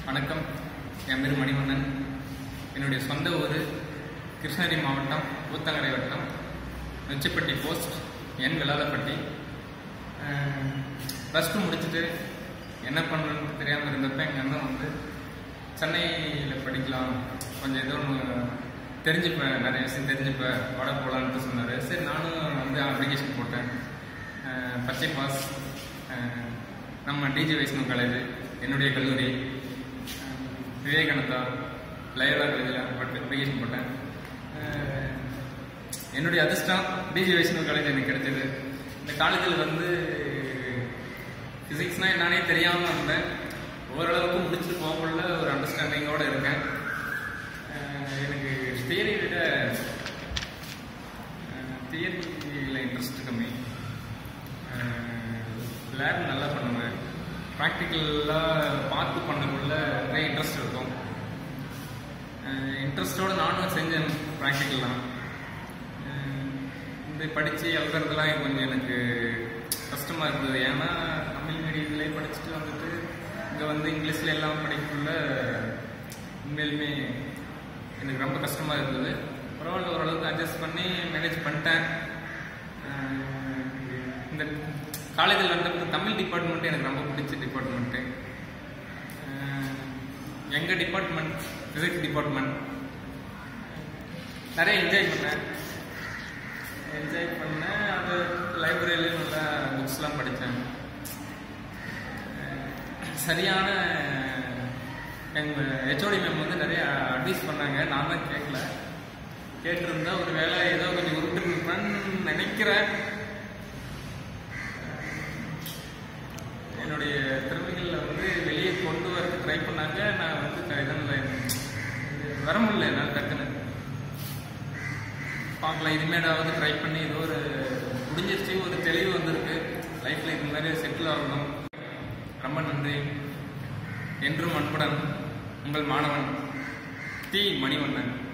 வணக்கம் என் பேர் மணிவண்ணன் என்னுடைய சொந்த ஊர் கிருஷ்ணகிரி மாவட்டம் ஊத்தங்கரை வட்டம் நொச்சிப்பட்டி போஸ்ட் என் விளாதப்பட்டி ப்ளஸ் டூ முடிச்சுட்டு என்ன பண்ணுறதுன்னு தெரியாமல் இருந்தப்ப எங்கள் அண்ணன் வந்து சென்னையில் படிக்கலாம் கொஞ்சம் ஏதோ ஒன்று தெரிஞ்சுப்பேன் நிறைய விஷயம் தெரிஞ்சுப்பேன் வட போகலான்ட்டு சொன்னார் சரி நானும் வந்து அப்ளிகேஷன் போட்டேன் அஹ் பச்சை பாஸ் அஹ் நம்ம டிஜி வைஷ்ணவ் காலேஜ் என்னுடைய கல்லூரி அஹ் விவேகானந்தா லயோலா காலேஜில் பட்டு அப்ளிகேஷன் போட்டேன் அஹ் என்னுடைய அதிர்ஷ்டம் டிஜி வைஷ்ணவ் காலேஜ் எனக்கு கிடைச்சது இந்த காலேஜில் வந்து ஃபிசிக்ஸ்னால் என்னன்னே தெரியாமல் இருந்தேன் ஓரளவுக்கு முடிச்சுட்டு போகக்குள்ள ஒரு அண்டர்ஸ்டாண்டிங்கோடு இருக்கேன் அஹ் எனக்கு தியரி விட தியரியில் இன்ட்ரெஸ்ட் கம்மி லேப் நல்லா பண்ணுவேன் ப்ராக்டிக்கலாக பார்த்து பண்ணக்குள்ள நிறைய இன்ட்ரெஸ்ட் இருக்கும் இன்ட்ரெஸ்டோடு நானும் செஞ்சேன் ப்ராக்டிக்கல்லாம் இந்த படித்து எழுதுறதுலாம் கொஞ்சம் எனக்கு கஷ்டமாக இருந்தது ஏன்னா தமிழ் மீடியத்திலே படிச்சுட்டு வந்துட்டு இங்கே வந்து இங்கிலீஷில் எல்லாம் படிக்கக்குள்ள உண்மையிலுமே எனக்கு ரொம்ப கஷ்டமாக இருந்தது பரவாயில்ல ஓரளவுக்கு அட்ஜஸ்ட் பண்ணி மேனேஜ் பண்ணிட்டேன் அஹ் இந்த காலேஜில் வந்து தமிழ் டிபார்ட்மெண்ட் எனக்கு ரொம்ப பிடிச்ச டிபார்ட்மெண்ட்டு எங்கள் டிபார்ட்மெண்ட் ஃபிசிக்ஸ் டிபார்ட்மெண்ட் நிறைய என்ஜாய் பண்ணேன் என்ஜாய் பண்ணேன் அது லைப்ரரியில நல்லா புக்ஸ்லாம் படித்தேன் சரியான எங்கள் ஹெச்ஓடி மேம் வந்து நிறைய அட்வைஸ் பண்ணாங்க நான் தான் கேட்கல கேட்டிருந்தா ஒரு வேலை ஏதோ கொஞ்சம் உருட்டுருப்பேன்னு நினைக்கிறேன் என்னுடைய திறமைகளில் வந்து வெளியே கொண்டு வரக்கு ட்ரை பண்ணாங்க நான் வந்து இதனில் வர முடியல என்னால் டக்குன்னு பார்க்கலாம் இனிமேலாவது ட்ரை பண்ணி ஏதோ ஒரு முடிஞ்சிருச்சு ஒரு தெளிவு வந்திருக்கு லைஃப்பில் இது மாதிரி செட்டில் ஆகணும் ரொம்ப நன்றி என்றும் அன்புடன் உங்கள் மாணவன் டி மணிவண்ணன்